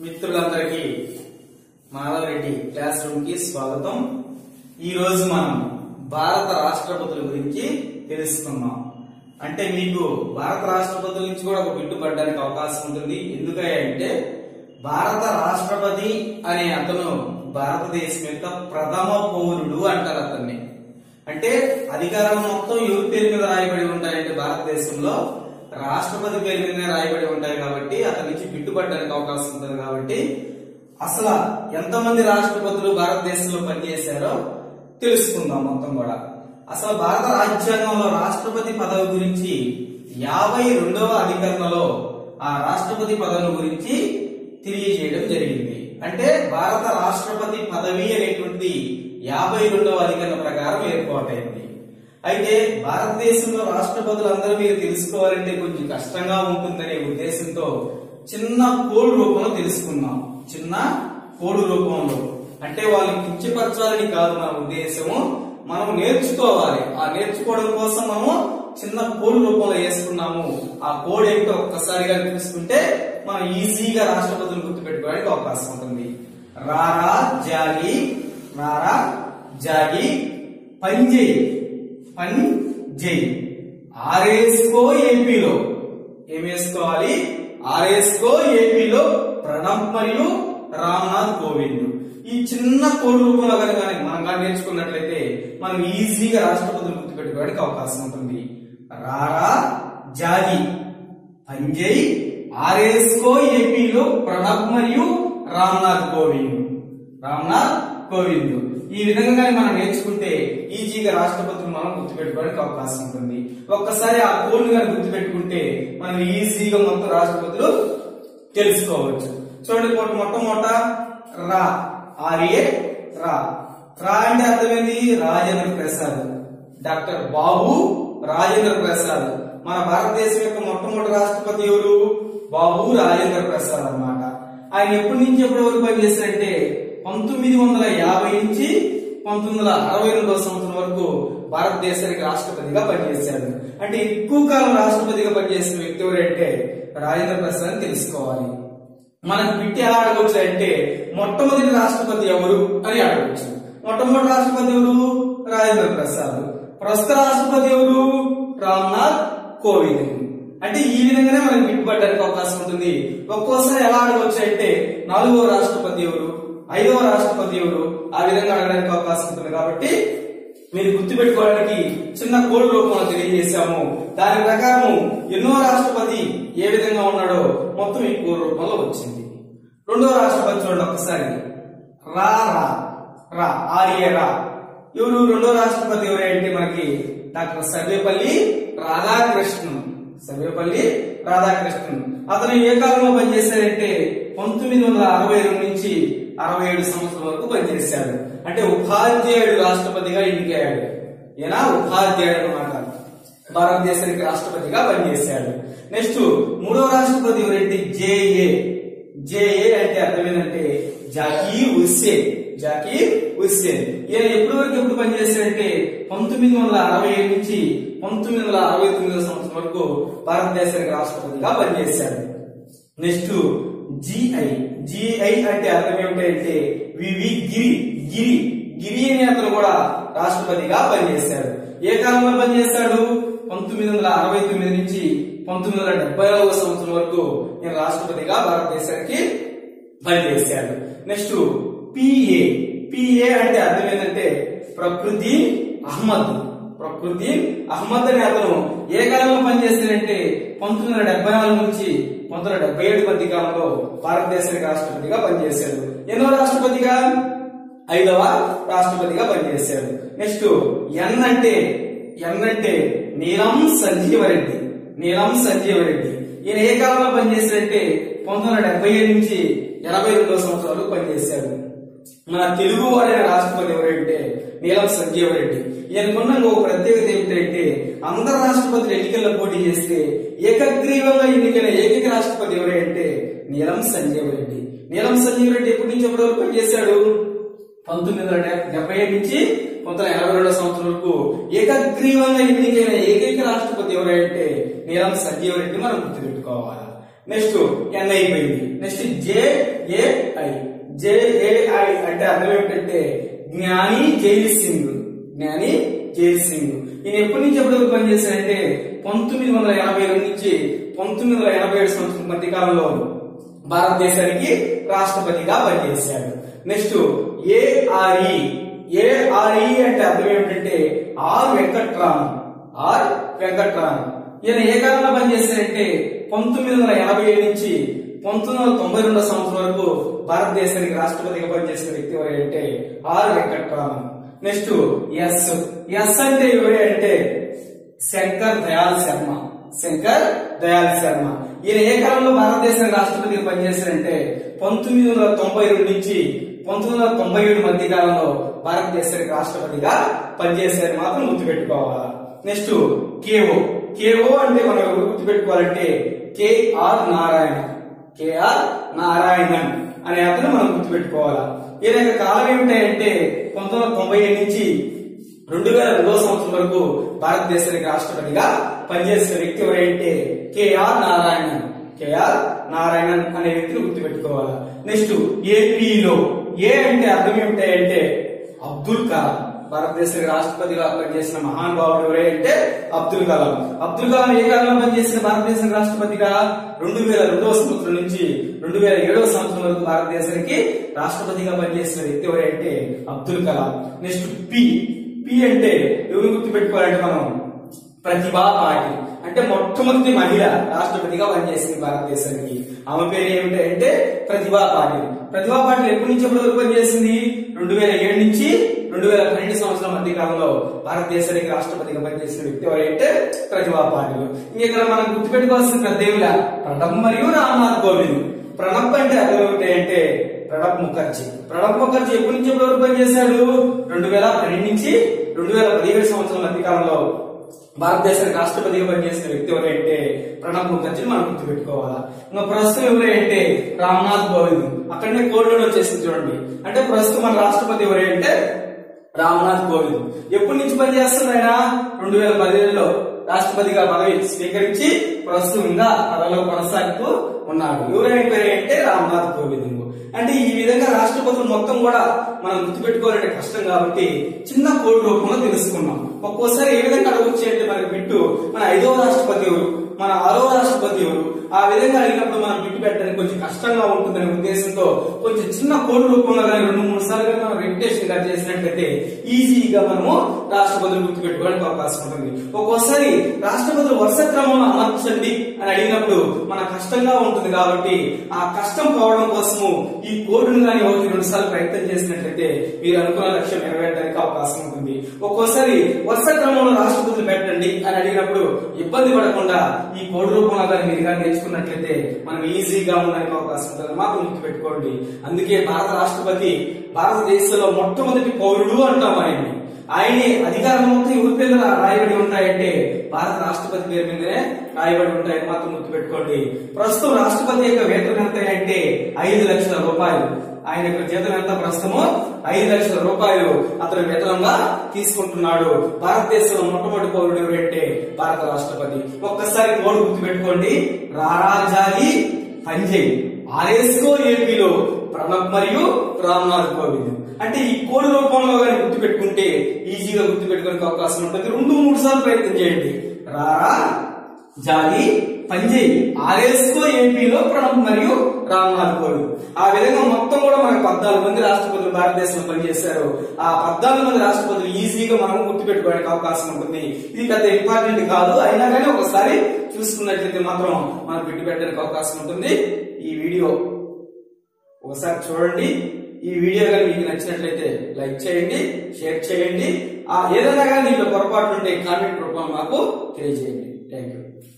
మిత్రులందరికీ Madhava Reddy class room కి స్వాగతం ఈ రోజు మనం భారత రాష్ట్రపతుల గురించి తెలుసుకుందాం అంటే మీకు భారత రాష్ట్రపతుల నుంచి కూడా ఒక బిట్టు పడడానికి అవకాశం ఉంటుంది ఎందుకంటే భారత రాష్ట్రపతి అనే అతను భారతదేశం యొక్క ప్రథమ పౌరుడు అంటారు అతన్ని అంటే అధికారం మొత్తం ఎవరి పేరు మీద రాయబడి ఉంటాయంటే భారతదేశంలో రాష్ట్రపతి పేరు మీదనే రాయబడి ఉంటాయి కాబట్టి అతని నుంచి బిట్టుపడడానికి అవకాశం ఉంటుంది కాబట్టి అసలు ఎంతమంది రాష్ట్రపతులు భారతదేశంలో పనిచేశారో తెలుసుకుందాం మొత్తం కూడా అసలు భారత రాజ్యాంగంలో రాష్ట్రపతి పదవి గురించి యాభై రెండవ అధికరణలో ఆ రాష్ట్రపతి పదవి గురించి తెలియజేయడం జరిగింది అంటే భారత రాష్ట్రపతి పదవి అనేటువంటి యాభై రెండవ అధికరణ ప్రకారం ఏర్పాటైంది అయితే భారతదేశంలో రాష్ట్రపతులు అందరూ మీరు తెలుసుకోవాలంటే కొంచెం కష్టంగా ఉంటుందనే ఉద్దేశంతో చిన్న కోడ్ రూపంలో తెలుసుకున్నాం చిన్న కోడ్ రూపంలో అంటే వాళ్ళని కించపరచాలని కాదు మన ఉద్దేశము మనం నేర్చుకోవాలి ఆ నేర్చుకోవడం కోసం మనము చిన్న కోడ్ రూపంలో వేసుకున్నాము ఆ కోడ్ ఏంటో ఒక్కసారిగా చూసుకుంటే మనం ఈజీగా రాష్ట్రపతులు గుర్తుపెట్టుకోవడానికి అవకాశం ఉంటుంది రారా జాగి రారా జాగి పంజయ్ పని జై ఆర్ఎస్కో ఏపీలో ఏం వేసుకోవాలి ఆర్ఎస్కో ఏపీలో ప్రణబ్ మరియు రామ్నాథ్ కోవింద్ ఈ చిన్న కోడ్ రూపంలో కనుక మనం కానీ నేర్చుకున్నట్లయితే మనం ఈజీగా రాష్ట్రపతిని గుర్తుపెట్టుకోవడానికి అవకాశం ఉంటుంది రారా జాగి పంజయ్ ఆర్ఎస్కో ఏపీలో ప్రణబ్ మరియు రామ్నాథ్ కోవింద్ రామ్నాథ్ కోవింద్ ఈ విధంగా మనం నేర్చుకుంటే ఈజీగా రాష్ట్రపతిని మనం గుర్తుపెట్టుకోవడానికి అవకాశం ఉంటుంది ఒక్కసారి ఆ కోడ్ గాని గుర్తుపెట్టుకుంటే మనం ఈజీగా మొత్తం రాష్ట్రపతులు తెలుసుకోవచ్చు చూడండి మొట్ట మొట్టమొదట రా ఆర్ఏ రా రా అంటే అర్థమైంది రాజేంద్ర ప్రసాద్ డాక్టర్ బాబు రాజేంద్ర ప్రసాద్ మన భారతదేశం యొక్క మొట్టమొదటి రాష్ట్రపతి ఎవరు బాబు రాజేంద్ర ప్రసాద్ అన్నమాట ఆయన ఎప్పటి నుంచి ఎప్పటి వరకు పనిచేశారంటే పంతొమ్మిది వందల యాభై నుంచి పంతొమ్మిది వందల అరవై రెండవ సంవత్సరం వరకు భారతదేశానికి రాష్ట్రపతిగా పనిచేశాడు అంటే ఎక్కువ కాలం రాష్ట్రపతిగా పనిచేసిన వ్యక్తి ఎవరంటే రాజేంద్ర ప్రసాద్ అని తెలుసుకోవాలి మనకు బిట్టి ఎలా అడగవచ్చు అంటే మొట్టమొదటి రాష్ట్రపతి ఎవరు అని అడగవచ్చు మొట్టమొదటి రాష్ట్రపతి ఎవరు రాజేంద్ర ప్రసాద్ ప్రస్తుత రాష్ట్రపతి ఎవరు రామ్నాథ్ కోవింద్ అంటే ఈ విధంగానే మనకు బిట్టుపడడానికి అవకాశం ఉంటుంది ఒక్కోసారి ఎలా అడగవచ్చు అంటే నాలుగవ రాష్ట్రపతి ఎవరు ఐదవ రాష్ట్రపతి ఎవరు ఆ విధంగా అడగడానికి అవకాశం ఉంటుంది కాబట్టి మీరు గుర్తుపెట్టుకోవడానికి చిన్న కోడ్ రూపంలో తెలియజేశాము దాని ప్రకారం ఎన్నో రాష్ట్రపతి ఏ విధంగా ఉన్నాడో మొత్తం ఈ కోడ్ రూపంలో వచ్చింది రెండో రాష్ట్రపతి చూడండి ఒక్కసారి రా రా రా ఆర్య రా ఎవరు రెండో రాష్ట్రపతి ఎవరంటే మనకి డాక్టర్ సర్వేపల్లి రాధాకృష్ణన్ సర్వేపల్లి రాధాకృష్ణన్ అతను ఏ కాలంలో పనిచేశాడంటే పంతొమ్మిది వందల అరవై రెండు నుంచి అరవై ఏడు సంవత్సరం వరకు పనిచేశాడు అంటే ఉపాధ్యాయుడు రాష్ట్రపతిగా ఎన్నికయ్యాడు ఈయన ఉపాధ్యాయుడు అనమాట భారతదేశానికి రాష్ట్రపతిగా పనిచేశాడు నెక్స్ట్ మూడవ రాష్ట్రపతి ఎవరంటే జేఏ జేఏ అంటే అర్థం ఏంటంటే జాకీర్ హుస్సేన్ జాకీర్ హుస్సేన్ ఈయన ఎప్పటి వరకు ఎప్పుడు పనిచేశాడంటే పంతొమ్మిది వందల అరవై ఏడు నుంచి పంతొమ్మిది వందల అరవై తొమ్మిదో సంవత్సరం వరకు భారతదేశానికి రాష్ట్రపతిగా పనిచేశాడు నెక్స్ట్ జిఐ జిఐ అంటే అర్థం ఏమిటంటే వివి గిరి గిరి గిరి అనే అతను కూడా రాష్ట్రపతిగా పనిచేశాడు ఏ కాలంలో పనిచేశాడు పంతొమ్మిది వందల అరవై తొమ్మిది నుంచి పంతొమ్మిది వందల డెబ్బై నాలుగో సంవత్సరం వరకు నేను రాష్ట్రపతిగా భారతదేశానికి పనిచేశాడు నెక్స్ట్ పిఏ పిఏ అంటే అర్థం ఏంటంటే ప్రకృతి అహ్మద్ ప్రకృతి అహ్మద్ అనే అతను ఏ కాలంలో పనిచేస్తాడంటే పంతొమ్మిది వందల డెబ్బై నాలుగు నుంచి పంతొమ్మిది వందల డెబ్బై ఏడు మధ్య కాలంలో భారతదేశానికి రాష్ట్రపతిగా పనిచేశాడు ఎన్నో రాష్ట్రపతిగా ఐదవ రాష్ట్రపతిగా పనిచేశాడు నెక్స్ట్ ఎన్ అంటే ఎన్ అంటే నీలం సంజీవరెడ్డి నీలం సంజీవరెడ్డి ఈయన ఏ కాలంలో పనిచేశాడంటే పంతొమ్మిది వందల డెబ్బై ఏడు నుంచి ఎనభై రెండో సంవత్సరాలు పనిచేశాడు మన తెలుగు వారైన రాష్ట్రపతి ఎవరంటే నీలం సంజీవరెడ్డి ఈయనకున్న ఒక ప్రత్యేకత ఏమిటంటే అందరు రాష్ట్రపతులు ఎన్నికల్లో పోటీ చేస్తే ఏకగ్రీవంగా ఎన్నికైన ఏకైక రాష్ట్రపతి ఎవరంటే నీలం సంజీవరెడ్డి నీలం సంజీవరెడ్డి ఎప్పటి నుంచి ఎప్పటి వరకు పనిచేశాడు పంతొమ్మిది వందల డెబ్బై ఏడు నుంచి పంతొమ్మిది వందల ఎనభై రెండో సంవత్సరం వరకు ఏకగ్రీవంగా ఎన్నికైన ఏకైక రాష్ట్రపతి ఎవరంటే నీలం సంజీవరెడ్డి మనం గుర్తుపెట్టుకోవాలి నెక్స్ట్ ఎన్ అయిపోయింది నెక్స్ట్ జేఏఐ జేఏఐ అంటే అర్థం ఏమిటంటే జ్ఞాని జైల్ సింగ్ జ్ఞాని జైల్ సింగ్ ఈయన ఎప్పటి నుంచి ఎప్పటి వరకు పనిచేశారంటే పంతొమ్మిది వందల ఎనభై రెండు నుంచి పంతొమ్మిది వందల ఎనభై ఏడు సంవత్సరం మధ్య కాలంలో భారతదేశానికి రాష్ట్రపతిగా పనిచేశాడు నెక్స్ట్ ఏఆర్ఈ ఏఆర్ఈ అంటే అర్థం ఏమిటంటే ఆర్ వెంకట్రామ్ ఆర్ వెంకట్రామ్ ఈయన ఏ కాలంలో పనిచేశారంటే పంతొమ్మిది వందల ఎనభై ఏడు నుంచి పంతొమ్మిది వందల తొంభై రెండో సంవత్సరం వరకు భారతదేశానికి రాష్ట్రపతిగా పనిచేసిన వ్యక్తి ఎవరంటే R Venkataraman next S S అంటే ఎవరే అంటే శంకర్ దయాల్ శర్మ శంకర్ దయాల్ శర్మ ఈయన ఏ కాలంలో భారతదేశం రాష్ట్రపతిగా పనిచేశారంటే పంతొమ్మిది వందల తొంభై రెండు నుంచి పంతొమ్మిది వందల తొంభై ఏడు మధ్య కాలంలో భారతదేశానికి రాష్ట్రపతిగా పనిచేశారు మాత్రం గుర్తుపెట్టుకోవాలా నెక్స్ట్ కేఓ కేఓ అంటే మనం ఎవరు గుర్తుపెట్టుకోవాలంటే కేఆర్ నారాయణ కేఆర్ నారాయణన్ అనే అతను మనం గుర్తుపెట్టుకోవాలా ఈయన యొక్క కాలం ఏమిటంటే పంతొమ్మిది వందల తొంభై ఏడు నుంచి రెండు వేల రెండో సంవత్సరం వరకు భారతదేశానికి రాష్ట్రపతిగా పనిచేసిన వ్యక్తి ఎవరంటే కేఆర్ నారాయణన్ కేఆర్ నారాయణన్ అనే వ్యక్తిని గుర్తుపెట్టుకోవాలి నెక్స్ట్ ఏపీలో ఏ అంటే అర్థం ఏమిటంటే అబ్దుల్ కలాం భారతదేశానికి రాష్ట్రపతిగా పనిచేసిన మహానుభావుడు ఎవరంటే అబ్దుల్ కలాం అబ్దుల్ కలాం ఏ కాలంలో పనిచేసిన భారతదేశం రాష్ట్రపతిగా రెండు వేల రెండవ సంవత్సరం నుంచి రెండు వేల ఏడవ సంవత్సరం వరకు భారతదేశానికి రాష్ట్రపతిగా పనిచేసిన వ్యక్తి ఎవరంటే Abdul Kalam next P P అంటే ఎవరు గుర్తుపెట్టుకోవాలంటే మనం ప్రతిభా పాటిల్ అంటే మొట్టమొదటి మహిళ రాష్ట్రపతిగా పనిచేసింది భారతదేశానికి ఆమె పేరు ఏమిటంటే ప్రతిభా పాటిల్ ప్రతిభా పాటిల్ ఎప్పటి నుంచి ఎప్పటి వరకు పనిచేసింది రెండు వేల ఏడు నుంచి రెండు వేల పన్నెండు సంవత్సరం మధ్య కాలంలో భారతదేశానికి రాష్ట్రపతిగా పనిచేసిన వ్యక్తి ఎవరంటే ప్రతిభా పాటిల్ ఇంక ఇక్కడ మనం గుర్తుపెట్టుకోవాల్సిన పెద్ద ఏమిలా ప్రణబ్ మరియు రామ్నాథ్ కోవింద్ ప్రణబ్ అంటే అర్థం ఏమిటి అంటే ప్రణబ్ ముఖర్జీ ప్రణబ్ ముఖర్జీ ఎప్పటి నుంచి ఎప్పటి వరకు పనిచేశాడు రెండు వేల పన్నెండు నుంచి రెండు వేల పదిహేడు సంవత్సరం మధ్య కాలంలో భారతదేశానికి రాష్ట్రపతిగా పనిచేసిన వ్యక్తి ఎవరంటే ప్రణబ్ ముఖర్జీని మనం గుర్తుపెట్టుకోవాలా ఇంకా ప్రస్తుతం ఎవరంటే రామ్నాథ్ కోవింద్ అక్కడనే కోడ్లో వచ్చేసింది చూడండి అంటే ప్రస్తుతం మన రాష్ట్రపతి ఎవరంటే రామ్నాథ్ కోవింద్ ఎప్పటి నుంచి పనిచేస్తుంది ఆయన రెండు వేల పదిహేడులో రాష్ట్రపతిగా పదవి స్వీకరించి ప్రస్తుతం ఇంకా పదవిలో కొనసాగుతూ ఉన్నాడు ఎవరైనా అంటే రామ్నాథ్ కోవింద్ అంటే ఈ విధంగా రాష్ట్రపతులు మొత్తం కూడా మనం గుర్తుపెట్టుకోవాలంటే కష్టం కాబట్టి చిన్న కోడ్ రూపంలో తెలుసుకున్నాం ఒక్కోసారి ఏ విధంగా అడగొచ్చు అంటే మనకి బిట్టు మన ఐదవ రాష్ట్రపతి ఎవరు మన ఆరో రాష్ట్రపతి ఎవరు ఆ విధంగా అడిగినప్పుడు మనం బిట్టు పెట్టడానికి కొంచెం కష్టంగా ఉంటుందనే ఉద్దేశంతో కొంచెం చిన్న కోడ్ రూపంలో కానీ రెండు మూడు సార్లు కానీ మనం రెప్యుటేషన్ గా చేసినట్లయితే ఈజీగా మనము రాష్ట్రపతులు గుర్తుపెట్టుకోవడానికి అవకాశం ఉంటుంది ఒక్కోసారి రాష్ట్రపతులు వరుస క్రమంలో అమర్చండి అని అడిగినప్పుడు మన కష్టంగా ఉంటుంది కాబట్టి ఆ కష్టం పోవడం కోసము ఈ కోడ్ను కానీ ఒకటి రెండు సార్లు ప్రయత్నం చేసినట్లయితే మీరు అనుకున్న లక్ష్యం నెరవేరడానికి అవకాశం ఉంటుంది ఒక్కోసారి వరుస క్రమంలో రాష్ట్రపతులు పెట్టండి అని అడిగినప్పుడు ఇబ్బంది పడకుండా ఈ కోడ్ రూపంలో కానీ మీరు కానీ నేర్చుకున్నట్లయితే మనం ఈజీగా ఉండడానికి అవకాశం ఉంటుంది మాత్రం గుర్తుపెట్టుకోండి అందుకే భారత రాష్ట్రపతి భారతదేశంలో మొట్టమొదటి పౌరుడు అంటాం ఆయన్ని ఆయనే అధికారం మొత్తం ఎవరి పేరు రాయబడి ఉంటాయంటే భారత రాష్ట్రపతి పేరు మీదనే రాయబడి ఉంటాయని మాత్రం గుర్తుపెట్టుకోండి ప్రస్తుతం రాష్ట్రపతి యొక్క వేతనం ఎంత అంటే ఐదు లక్షల రూపాయలు ఆయన యొక్క జీతం ఎంత ప్రస్తుతము ఐదు లక్షల రూపాయలు అతను వేతనంగా తీసుకుంటున్నాడు భారతదేశంలో మొట్టమొదటి పౌరుడు ఎవరంటే భారత రాష్ట్రపతి ఒక్కసారి కోడ్ గుర్తుపెట్టుకోండి రారాజాలి పంజయ్ ఆర్ఎస్కో ఏపీలో ప్రణబ్ మరియు రామ్నాథ్ కోవింద్ అంటే ఈ కోడ్ రూపంలో కానీ గుర్తు పెట్టుకుంటే ఈజీగా గుర్తు పెట్టుకోవడానికి అవకాశం ఉంటుంది రెండు మూడు సార్లు ప్రయత్నం చేయండి రారా జాలి పంజయ్ ఆర్ఎస్కో ఏపీలో ప్రణబ్ మరియు రామ్నాథ్ కోవింద్ ఆ విధంగా మొత్తం కూడా మనకు పద్నాలుగు మంది రాష్ట్రపతులు భారతదేశంలో పనిచేశారు ఆ పద్నాలుగు మంది రాష్ట్రపతులు ఈజీగా మనం గుర్తుపెట్టుకోవడానికి అవకాశం ఉంటుంది ఇది పెద్ద ఇంపార్టెంట్ కాదు అయినా కానీ ఒకసారి చూసుకున్నట్లయితే మాత్రం మనం పెట్టి పెట్టడానికి అవకాశం ఉంటుంది ఈ వీడియో ఒకసారి చూడండి ఈ వీడియో కానీ మీకు నచ్చినట్లయితే లైక్ చేయండి షేర్ చేయండి ఆ ఏదైనా కానీ దీంట్లో పొరపాటు ఉంటే కామెంట్ రూపంలో మాకు తెలియజేయండి థ్యాంక్ యూ